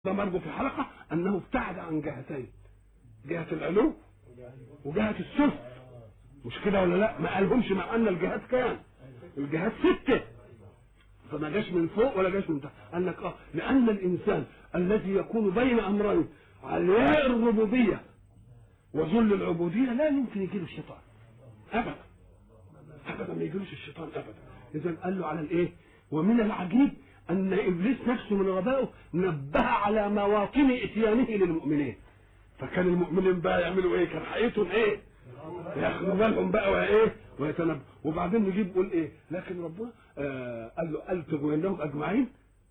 ده برضه في الحلقة أنه ابتعد عن جهتين جهة العلو وجهة السفل مش كده ولا لا ما قالهمش مع أن الجهات كام الجهات ستة فما جاش من فوق ولا جاش من تحت قال لك اه لأن الإنسان الذي يكون بين أمرين علياء الربوبية وذل العبودية لا يمكن يجيله الشيطان أبدا أبدا ما يجيلوش الشيطان أبدا إذا قال له على الإيه ومن العجيب أن إبليس نفسه من غبائه نبه على مواطن إتيانه للمؤمنين فكان المؤمنين بقى يعملوا إيه كان حقيقتهم إيه ياخدوا بالهم بقى وإيه ويتنبه وبعدين نجيب يقول إيه لكن ربنا آه قال له قال تغوينهم أجمعين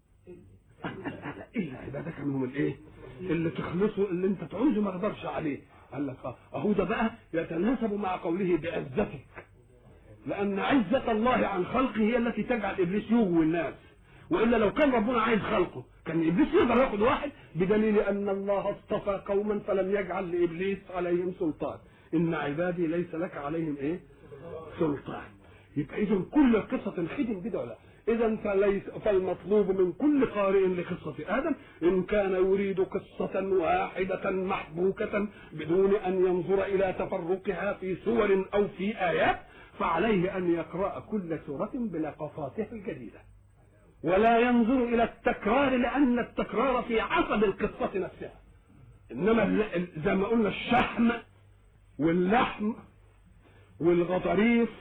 إلا عبادك منهم الإيه اللي تخلصوا اللي أنت تعوزه ما اقدرش عليه قال لك اه اهو ده بقى يتناسب مع قوله بعزتك لان عزة الله عن خلقه هي التي تجعل ابليس يغوي الناس والا لو كان ربنا عايز خلقه كان ابليس يقدر ياخد واحد بدليل ان الله اصطفى قوما فلم يجعل لابليس عليهم سلطان ان عبادي ليس لك عليهم ايه سلطان يبقى اذا كل قصه تنخدم كده ولا اذا فليس فالمطلوب من كل قارئ لقصه ادم ان كان يريد قصه واحده محبوكه بدون ان ينظر الى تفرقها في سور او في ايات فعليه ان يقرا كل سوره بلقطاتها الجديده ولا ينظر الى التكرار لان التكرار في عصب القصه نفسها انما زي ما قلنا الشحم واللحم والغضاريف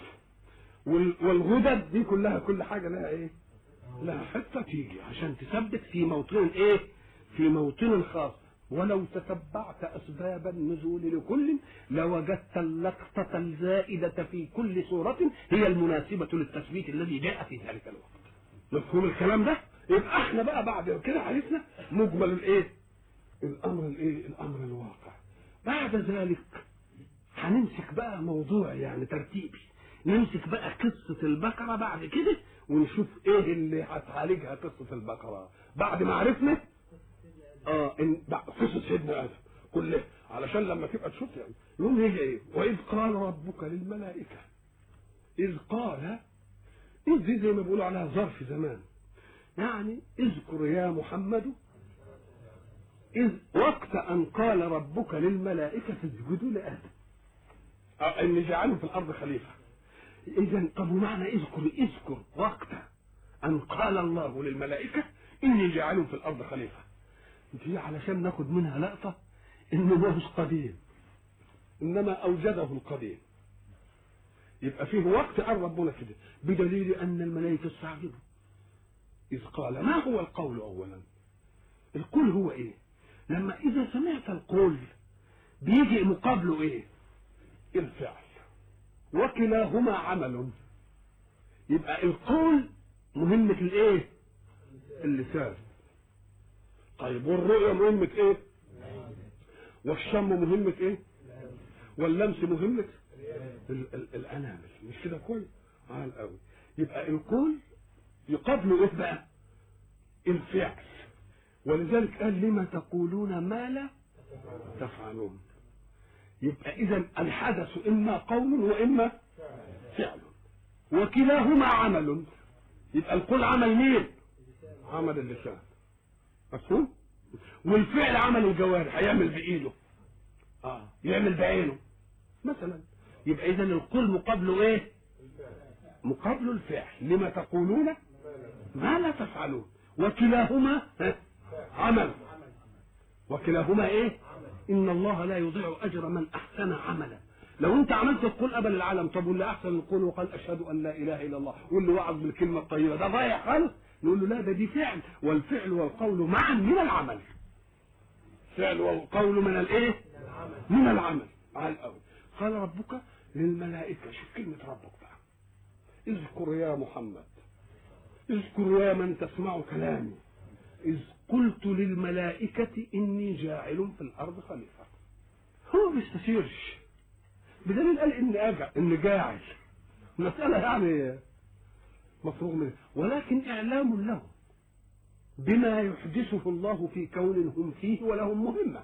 والغدد دي كلها كل حاجه لها ايه؟ لها حته تيجي عشان تثبت في موطن ايه؟ في موطن خاص ولو تتبعت اسباب النزول لكل لوجدت اللقطه الزائده في كل سوره هي المناسبه للتثبيت الذي جاء في ذلك الوقت. مفهوم الكلام ده؟ يبقى احنا بقى بعد كده عرفنا مجمل الايه؟ الامر الايه؟ الامر الواقع. بعد ذلك هنمسك بقى موضوع يعني ترتيبي نمسك بقى قصة البقرة بعد كده ونشوف ايه اللي هتعالجها قصة البقرة بعد ما عرفنا اه ان قصة سيدنا ادم كلها علشان لما تبقى تشوف يعني يوم هي ايه واذ قال ربك للملائكة اذ قال اذ دي زي ما بيقولوا عليها ظرف زمان يعني اذكر يا محمد إذ وقت أن قال ربك للملائكة اسجدوا لآدم ان جعله في الارض خليفه اذا طب ومعنى اذكر اذكر وقت ان قال الله للملائكه اني جاعل في الارض خليفه دي علشان ناخد منها لقطه انه مش قديم انما اوجده القديم يبقى فيه وقت قال ربنا كده بدليل ان الملائكه استعجبوا اذ قال ما هو القول اولا القول هو ايه لما اذا سمعت القول بيجي مقابله ايه الفعل وكلاهما عمل يبقى القول مهمة الايه اللسان طيب والرؤية مهمة ايه والشم مهمة ايه واللمس مهمة ال- ال- الانامل مش كده كل عال قوي يبقى القول يقابله ايه بقى الفعل ولذلك قال لما تقولون ما لا تفعلون يبقى اذا الحدث اما قول واما فعل وكلاهما عمل يبقى القول عمل مين عمل اللسان مفهوم والفعل عمل الجوارح هيعمل بايده اه يعمل بعينه مثلا يبقى اذا القول مقابله ايه مقابله الفعل لما تقولون ما لا تفعلون وكلاهما عمل وكلاهما ايه ان الله لا يضيع اجر من احسن عملا لو انت عملت القول قبل العالم طب واللي احسن القول وقال اشهد ان لا اله الا الله واللي وعظ بالكلمه الطيبه ده ضايع خالص نقول له لا ده دي فعل والفعل والقول معا من العمل فعل والقول من الايه من العمل على الاول قال ربك للملائكه شوف كلمه ربك بقى اذكر يا محمد اذكر يا من تسمع كلامي إذ قلت للملائكة إني جاعل في الأرض خليفة هو ما بيستشيرش بدليل قال إني أجع إني جاعل مسألة يعني مفروغ منها ولكن إعلام له بما يحدثه الله في كون هم فيه ولهم مهمة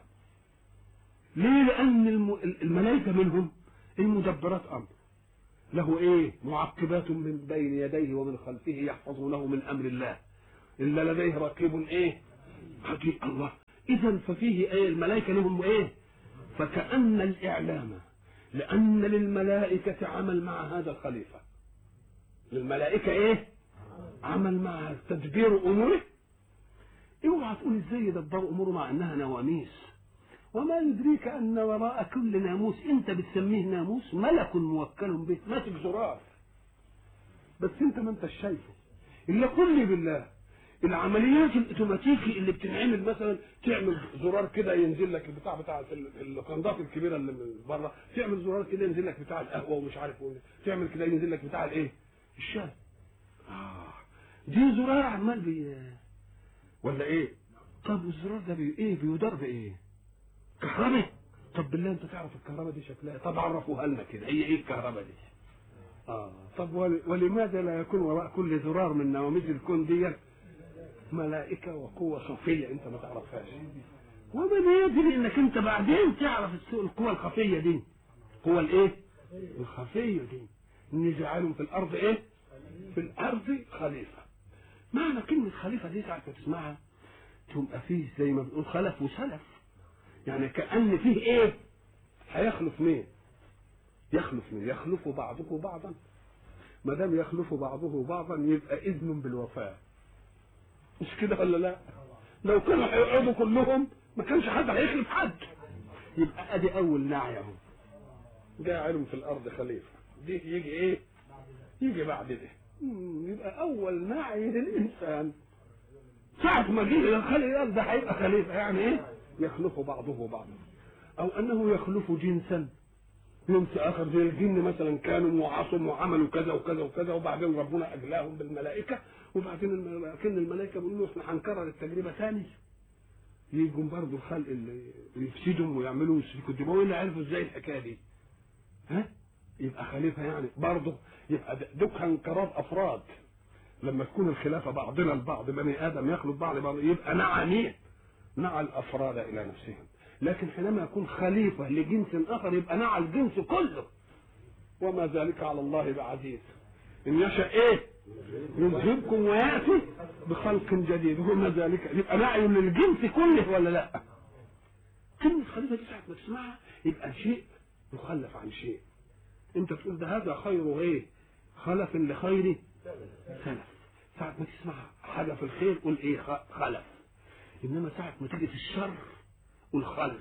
ليه لأن الم... الملائكة منهم المدبرات أمر له إيه معقبات من بين يديه ومن خلفه يحفظونه من أمر الله إلا لديه رقيب إيه هذه الله اذا ففيه ايه الملائكه لهم ايه فكأن الإعلام لأن للملائكة عمل مع هذا الخليفة للملائكة إيه؟ عمل مع تدبير أموره اوعى تقول ازاي يدبر أموره مع أنها نواميس وما يدريك أن وراء كل ناموس أنت بتسميه ناموس ملك موكل به ماسك زرار بس أنت ما أنتش شايفه إلا قل لي بالله العمليات الاوتوماتيكي اللي بتنعمل مثلا تعمل زرار كده ينزل لك البتاع بتاع القندات الكبيره اللي من بره تعمل زرار كده ينزل لك بتاع القهوه ومش عارف ايه تعمل كده ينزل لك بتاع الايه الشاي اه دي زرار عمال بي ولا ايه طب الزرار ده بي ايه بيدار بايه كهرباء طب بالله انت تعرف الكهرباء دي شكلها طب عرفوها لنا كده هي ايه الكهرباء دي اه طب ولماذا لا يكون وراء كل زرار من نواميس الكون ديت ملائكه وقوه خفيه انت ما تعرفهاش ومن يدري انك انت بعدين تعرف القوه الخفيه دي القوه الايه الخفيه دي ان جعلهم في الارض ايه في الارض خليفه معنى كلمه خليفه دي ساعه تسمعها تبقى فيه زي ما بنقول خلف وسلف يعني كان فيه ايه هيخلف مين يخلف مين يخلف بعضه بعضا ما دام يخلف بعضه بعضا يبقى اذن بالوفاه مش كده ولا لا لو كانوا هيقعدوا كلهم ما كانش حد هيخلف حد يبقى ادي اول نعي اهو جاعلهم في الارض خليفه دي يجي ايه يجي بعد ده يبقى اول نعي للانسان ساعة ما جه خلي الارض ده هيبقى خليفه يعني ايه يخلف بعضه بعضا او انه يخلف جنسا جنس اخر زي الجن مثلا كانوا وعصوا وعملوا كذا وكذا وكذا وبعدين ربنا اجلاهم بالملائكه وبعدين لكن الملائكه بيقولوا احنا هنكرر التجربه ثاني يجوا برضه الخلق اللي يفسدوا ويعملوا يشركوا الدماء اللي عرفوا ازاي الحكايه دي ها يبقى خليفه يعني برضه يبقى دوك انقراض افراد لما تكون الخلافه بعضنا البعض بني ادم يخلط بعض بعض يبقى نعى مين؟ نعى الافراد الى نفسهم لكن حينما يكون خليفه لجنس اخر يبقى نعى الجنس كله وما ذلك على الله بعزيز ان يشاء ايه يذهبكم وياتي بخلق جديد وما ذلك يبقى نعي للجنس كله ولا لا كلمة خليفة دي ساعة ما تسمعها يبقى شيء يخلف عن شيء انت تقول ده هذا خير ايه خلف لخير سلف ساعة ما تسمع حاجة في الخير قول ايه خلف انما ساعة ما تيجي في الشر قول خلف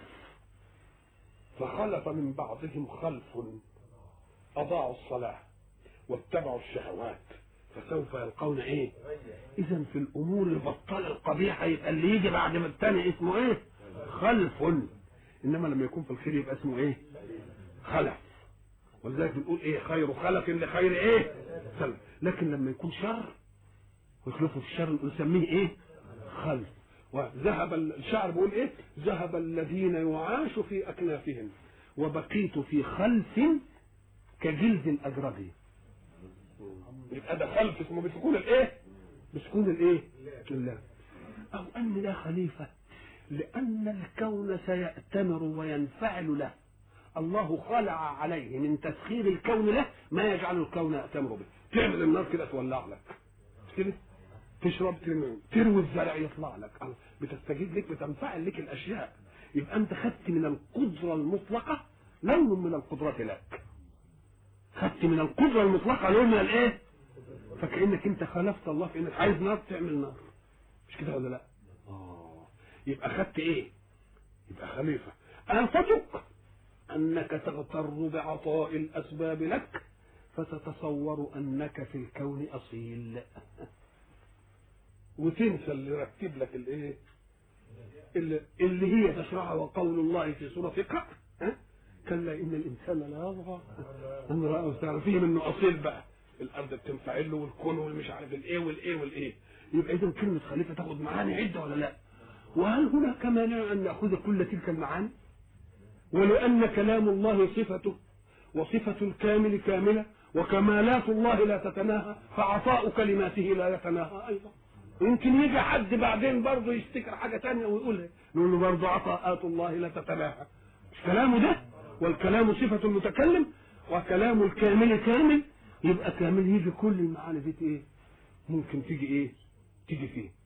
فخلف من بعضهم خلف اضاعوا الصلاة واتبعوا الشهوات فسوف يلقون ايه اذا في الامور البطاله القبيحه يبقى اللي يجي بعد ما الثاني اسمه ايه خلف انما لما يكون في الخير يبقى اسمه ايه خلف ولذلك بنقول ايه خير خلف لخير ايه سلف لكن لما يكون شر ويخلفه في الشر نسميه ايه خلف وذهب الشعر بيقول ايه ذهب الذين يعاش في اكنافهم وبقيت في خلف كجلد الاجربي يبقى ده خلف اسمه بسكون الايه بسكون الايه الله او ان لا خليفه لان الكون سيأتمر وينفعل له الله خلع عليه من تسخير الكون له ما يجعل الكون يأتمر به تعمل النار كده تولع لك كده تشرب ترمي تروي الزرع يطلع لك بتستجيب لك بتنفعل لك الاشياء يبقى انت خدت من القدره المطلقه لون من القدرات لك خدت من القدره المطلقه لون من الايه فكانك انت خالفت الله في انك عايز نار تعمل نار مش كده ولا لا اه يبقى خدت ايه يبقى خليفه انفتك انك تغتر بعطاء الاسباب لك فتتصور انك في الكون اصيل وتنسى اللي رتب لك الايه اللي, اللي هي تشرعها وقول الله في سوره اقرا ها كلا ان الانسان لا يطغى ان راه استغنى فيه منه اصيل بقى الارض بتنفعل له والكون والمش عارف الايه والايه والايه يبقى اذا كلمه خليفه تاخد معاني عده ولا لا؟ وهل هناك مانع ان ناخذ كل تلك المعاني؟ ولان كلام الله صفته وصفه الكامل كامله وكمالات الله لا تتناهى فعطاء كلماته لا يتناهى ايضا يمكن يجي حد بعدين برضه يفتكر حاجه ثانيه ويقولها نقول له برضه عطاءات الله لا تتناهى مش كلامه ده والكلام صفه المتكلم وكلام الكامل كامل يبقى كامل يجي كل المعاني دي ايه ممكن تيجي ايه تيجي فيه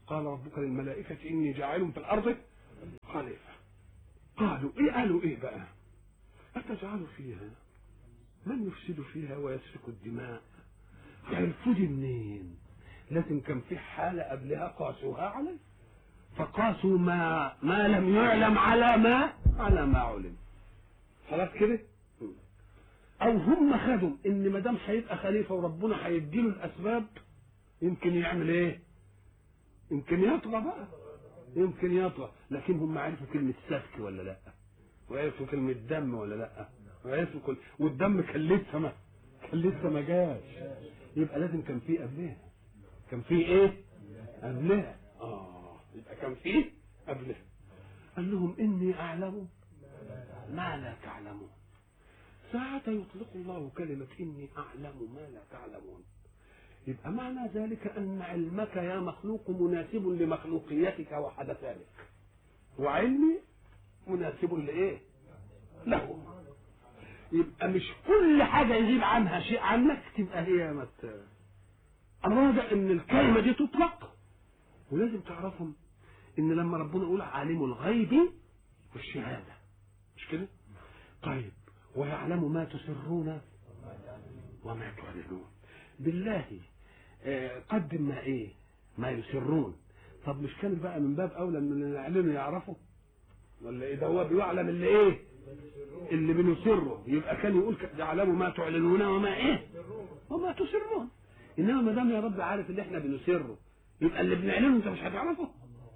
قال ربك للملائكة إني جاعل في الأرض خليفة قالوا إيه قالوا إيه بقى أتجعل فيها من يفسد فيها ويسفك الدماء عرفوا دي منين لكن كان في حالة قبلها قاسوها عليه فقاسوا ما ما لم يعلم على ما على ما علم خلاص كده او هم خدوا ان ما دام هيبقى خليفه وربنا هيديله الاسباب يمكن يعمل ايه يمكن يطغى بقى يمكن يطغى لكن هم عرفوا كلمه سفك ولا لا وعرفوا كلمه دم ولا لا وعرفوا كل والدم كان لسه ما كان لسه ما جاش يبقى لازم كان في قبلها كان في ايه قبلها اه يبقى كان في قبلها قال لهم اني اعلم ما لا تعلمون ساعة يطلق الله كلمة إني أعلم ما لا تعلمون يبقى معنى ذلك أن علمك يا مخلوق مناسب لمخلوقيتك وحدثانك وعلمي مناسب لإيه؟ له يبقى مش كل حاجة يغيب عنها شيء عنك تبقى هي مت أراد أن الكلمة دي تطلق ولازم تعرفهم إن لما ربنا يقول عالم الغيب والشهادة مش كده؟ طيب ويعلم ما تسرون وما تعلنون بالله آه، قدم ما ايه ما يسرون طب مش كان بقى من باب اولى ان اللي نعلنه يعرفه ولا ايه ده هو بيعلم اللي ايه اللي بنسره يبقى كان يقول ك- يعلم ما تعلنون وما ايه وما تسرون انما ما دام يا رب عارف اللي احنا بنسره يبقى اللي بنعلنه انت مش هتعرفه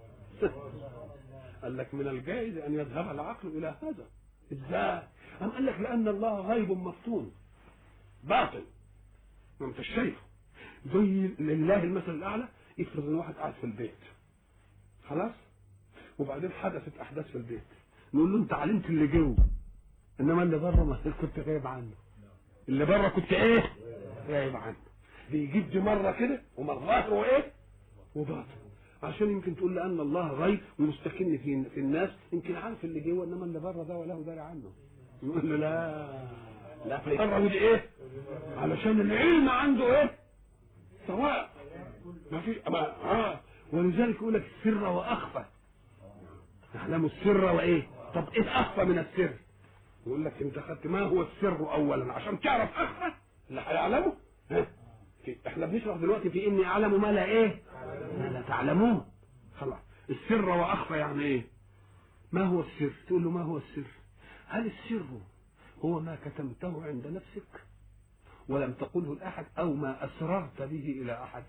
قال لك من الجائز ان يذهب العقل الى هذا ازاي أم قال لك لان الله غيب مفتون باطل ما انت شايفه زي لله المثل الاعلى افرض ان واحد قاعد في البيت خلاص وبعدين حدثت احداث في البيت نقول له انت علمت اللي جوه انما اللي بره ما كنت غايب عنه اللي بره كنت ايه غايب عنه بيجيب دي مره كده وما ظاهره ايه وباطن عشان يمكن تقول لان الله غيب ومستكن في في الناس يمكن عارف اللي جوه انما اللي بره ده وله داري عنه يقول له لا لا في بره ودي ايه علشان العلم عنده ايه سواء ما في ما اه ولذلك يقول لك السر واخفى يعلم السر وايه طب ايه اخفى من السر يقول لك انت خدت ما هو السر اولا عشان تعرف اخفى اللي هيعلمه ها في احنا بنشرح دلوقتي في اني اعلم ما لا ايه ما لا تعلمون خلاص السر واخفى يعني ايه ما هو السر تقول له ما هو السر هل السر هو ما كتمته عند نفسك ولم تقله لاحد او ما اسررت به الى احد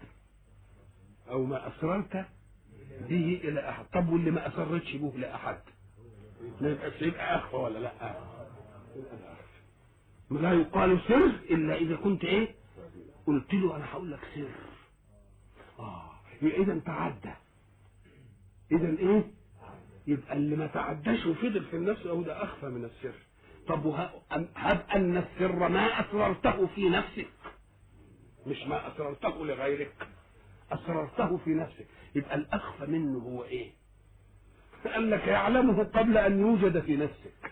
او ما اسررت به الى احد طب واللي ما اسرتش به لاحد ما يبقاش يبقى اخفى ولا لا يبقى أخفى. لا يقال سر الا اذا كنت ايه قلت له انا هقول لك سر اه يبقى اذا تعدى اذا ايه يبقى اللي ما تعداش وفضل في النفس او ده اخفى من السر طب وه- أم- هب ان السر ما اسررته في نفسك مش ما اسررته لغيرك اسررته في نفسك يبقى الاخفى منه هو ايه قال لك يعلمه قبل ان يوجد في نفسك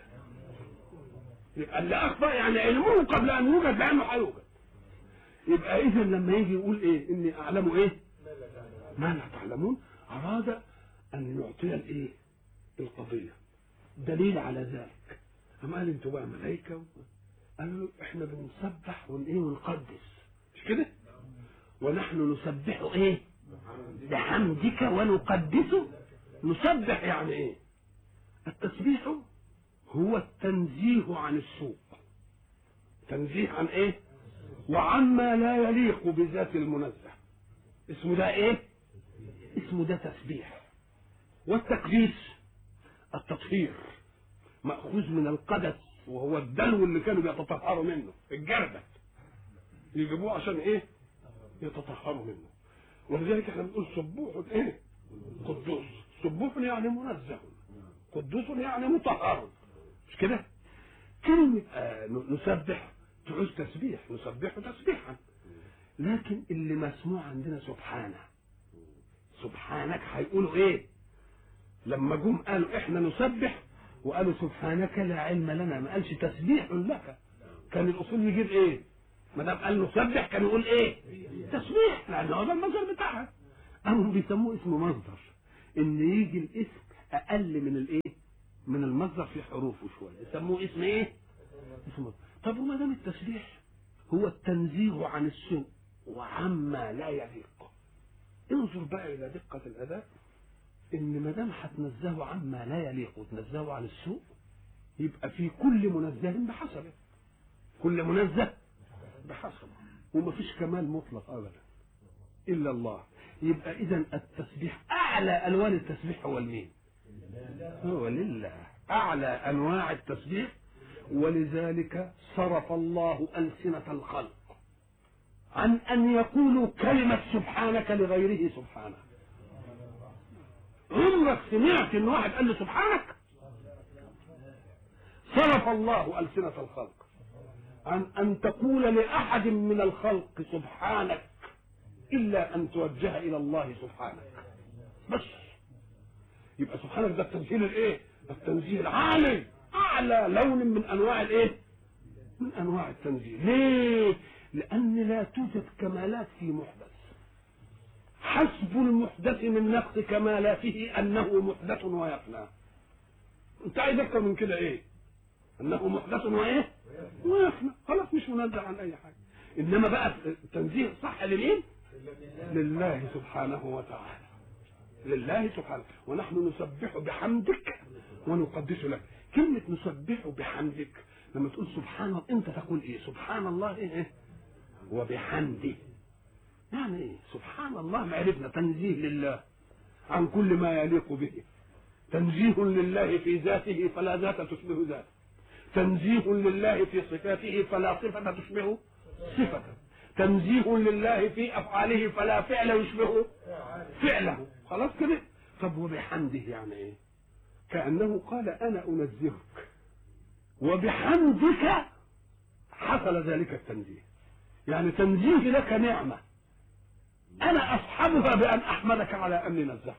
يبقى اللي اخفى يعني علمه قبل ان يوجد لانه هيوجد يبقى اذا لما يجي يقول ايه اني اعلم ايه ما لا تعلمون اراد ان يعطي الايه القضيه دليل على ذلك أما قال انتوا بقى ملائكه قالوا احنا بنسبح ون ايه ونقدس مش كده ونحن نسبح ايه بحمدك ونقدسه نسبح يعني ايه التسبيح هو التنزيه عن السوء تنزيه عن ايه وعما لا يليق بذات المنزه اسمه ده ايه اسمه ده تسبيح والتقديس التطهير مأخوذ من القدس وهو الدلو اللي كانوا بيتطهروا منه الجردة يجيبوه عشان ايه يتطهروا منه ولذلك احنا بنقول سبوح ايه قدوس سبوح يعني منزه قدوس يعني مطهر مش كده كلمة آه نسبح تعوز تسبيح نسبح تسبيحا لكن اللي مسموع عندنا سبحانه سبحانك هيقولوا ايه لما جم قالوا احنا نسبح وقالوا سبحانك لا علم لنا ما قالش تسبيح لك كان الاصول يجيب ايه ما دام قال نسبح كان يقول ايه تسبيح لان هو ده المصدر بتاعها قاموا بيسموه اسم مصدر ان يجي الاسم اقل من الايه من المصدر في حروفه شويه يسموه اسم ايه اسم مصدر طب وما دام التسبيح هو التنزيه عن السوء وعما لا يليق انظر بقى الى دقه الاداء ان ما دام هتنزهه عما لا يليق وتنزهه عن السوء يبقى في كل منزه بحسبه كل منزه بحسبه ومفيش كمال مطلق ابدا الا الله يبقى اذا التسبيح اعلى الوان التسبيح هو المين هو لله اعلى انواع التسبيح ولذلك صرف الله السنه الخلق عن ان يقولوا كلمه سبحانك لغيره سبحانه عمرك سمعت ان واحد قال له سبحانك صرف الله السنه الخلق عن ان تقول لاحد من الخلق سبحانك الا ان توجه الى الله سبحانك بس يبقى سبحانك ده التنزيه الايه التنزيه العالي اعلى لون من انواع الايه من انواع التنزيه ليه لان لا توجد كمالات في محدث حسب المحدث من نقص كمالاته انه محدث ويفنى انت عايز اكتر من كده ايه انه محدث وايه ويفنى خلاص مش منزه عن اي حاجه انما بقى التنزيه صح لمين لله سبحانه وتعالى لله سبحانه ونحن نسبح بحمدك ونقدس لك كلمة نسبح بحمدك لما تقول سبحان الله انت تقول ايه سبحان الله ايه وبحمده يعني ايه سبحان الله معرفنا تنزيه لله عن كل ما يليق به تنزيه لله في ذاته فلا ذات تشبه ذاته تنزيه لله في صفاته فلا صفة تشبه صفته تنزيه لله في افعاله فلا فعل يشبه فعله خلاص كده طب وبحمده يعني ايه كانه قال انا انزهك وبحمدك حصل ذلك التنزيه يعني تنزيه لك نعمه انا اصحبها بان احمدك على اني نزهتك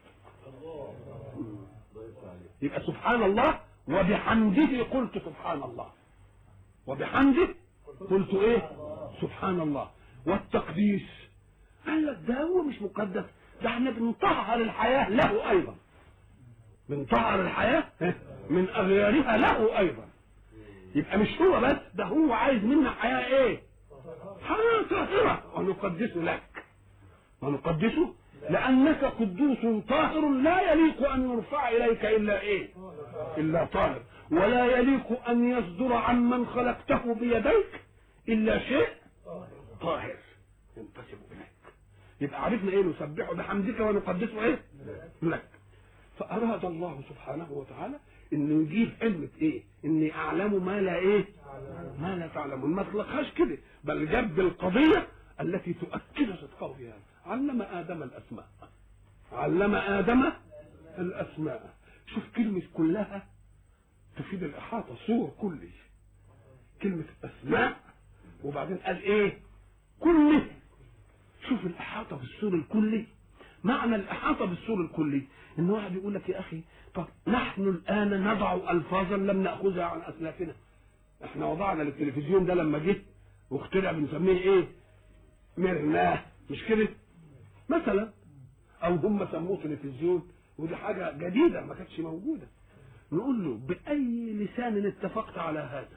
يبقى سبحان الله وبحمده قلت سبحان الله وبحمده قلت ايه سبحان الله والتقديس قال لك ده هو مش مقدس ده احنا بنطهر الحياة له ايضا بنطهر الحياة من اغيارها له ايضا يبقى مش هو بس ده هو عايز منا حياة ايه حياة طاهرة ونقدسه لك ونقدسه لأنك قدوس طاهر لا يليق أن يرفع إليك إلا إيه؟ إلا طاهر ولا يليق أن يصدر عمن خلقته بيديك إلا شيء طاهر ينتسب إليك يبقى عرفنا إيه نسبحه بحمدك ونقدسه إيه؟ لك فأراد الله سبحانه وتعالى إنه يجيب علمة إيه؟ إني أعلم ما لا إيه؟ ما لا تعلمون ما تلقاش كده بل جاب القضية التي تؤكد صدقه في هذا علم آدم الأسماء علم آدم الأسماء شوف كلمة كلها تفيد الإحاطة صور كلي كلمة أسماء وبعدين قال إيه كله شوف الإحاطة بالسور الكلي معنى الإحاطة بالسور الكلي إن واحد يقول لك يا أخي طب نحن الآن نضع ألفاظا لم نأخذها عن أسلافنا إحنا وضعنا للتلفزيون ده لما جه واخترع بنسميه إيه مرناه مش كده مثلا او هم سموه تلفزيون ودي حاجه جديده ما كانتش موجوده نقول له باي لسان اتفقت على هذا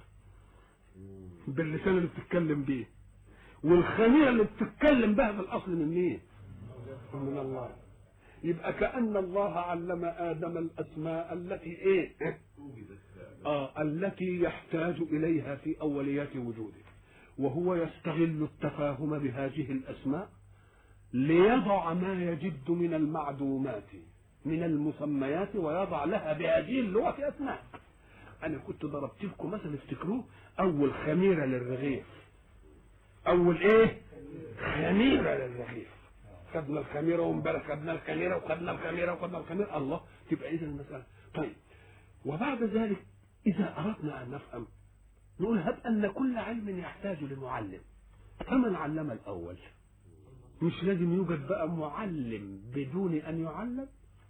باللسان اللي بتتكلم بيه والخميره اللي بتتكلم بها في الاصل من مين من الله يبقى كأن الله علم آدم الأسماء التي إيه؟ آه التي يحتاج إليها في أوليات وجوده وهو يستغل التفاهم بهذه الاسماء ليضع ما يجد من المعدومات من المسميات ويضع لها بهذه اللغه اسماء انا كنت ضربت لكم مثلا افتكروه اول خميره للرغيف اول ايه خميره للرغيف خدنا الخميره وامبارح خدنا الخميره وخدنا الخميره وخدنا الخميره الله تبقى اذا المساله طيب وبعد ذلك اذا اردنا ان نفهم نقول هب أن كل علم يحتاج لمعلم فمن علم الأول مش لازم يوجد بقى معلم بدون أن يعلم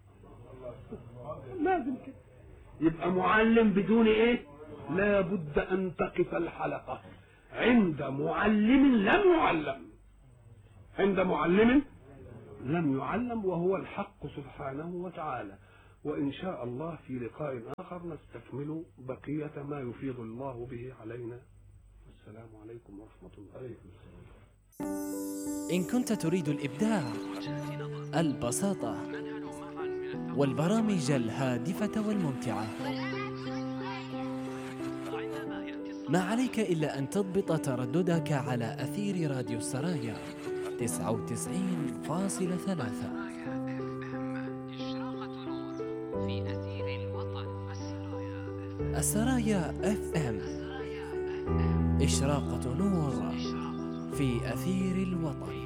لازم كده يبقى معلم بدون إيه لا بد أن تقف الحلقة عند معلم لم يعلم عند معلم لم يعلم وهو الحق سبحانه وتعالى وإن شاء الله في لقاء آخر نستكمل بقية ما يفيض الله به علينا السلام عليكم ورحمة الله إن كنت تريد الإبداع البساطة والبرامج الهادفة والممتعة ما عليك إلا أن تضبط ترددك على أثير راديو السرايا 99.3 السرايا اف ام إشراقة نور في أثير الوطن